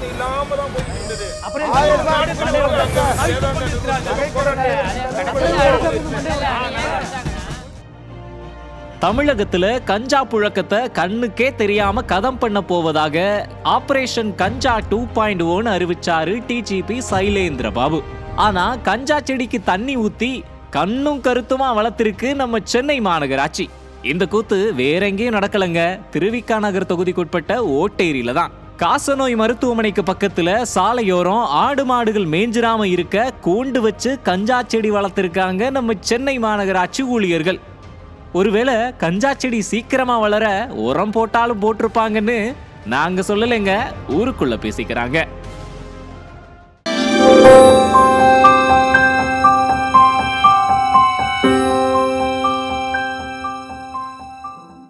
பேச்சுவார்த்தை இல்லாம தான் போயிட்டு இருந்தது அப்புறம் ஆயிரம் எதுக்கு நாடு மண்டே சொல்லுவாங்க. வந்தாங்க? வேதாந்தா நிறுவனத்துல போராட்டம். தமிழகத்துல கஞ்சா புழக்கத்தை கண்ணுக்கே தெரியாம கதம் பண்ண போவதாக ஆபரேஷன் கஞ்சா டூ பாயிண்ட் ஒன் அறிவிச்சாரு டிஜிபி சைலேந்திர பாபு ஆனா கஞ்சா செடிக்கு தண்ணி ஊத்தி கண்ணும் கருத்துமா வளர்த்திருக்கு நம்ம சென்னை மாநகராட்சி இந்த கூத்து வேற எங்கேயும் நடக்கலங்க திருவிக்கா நகர் தொகுதிக்குட்பட்ட ஓட்டேரியில தான் காசநோய் மருத்துவமனைக்கு பக்கத்துல சாலையோரம் ஆடு மாடுகள் மேஞ்சிராம இருக்க கூண்டு வச்சு கஞ்சா செடி வளர்த்திருக்காங்க நம்ம சென்னை மாநகராட்சி ஊழியர்கள் ஒருவேளை கஞ்சா செடி சீக்கிரமா வளர உரம் போட்டாலும் போட்டிருப்பாங்கன்னு நாங்க சொல்லலைங்க ஊருக்குள்ள பேசிக்கிறாங்க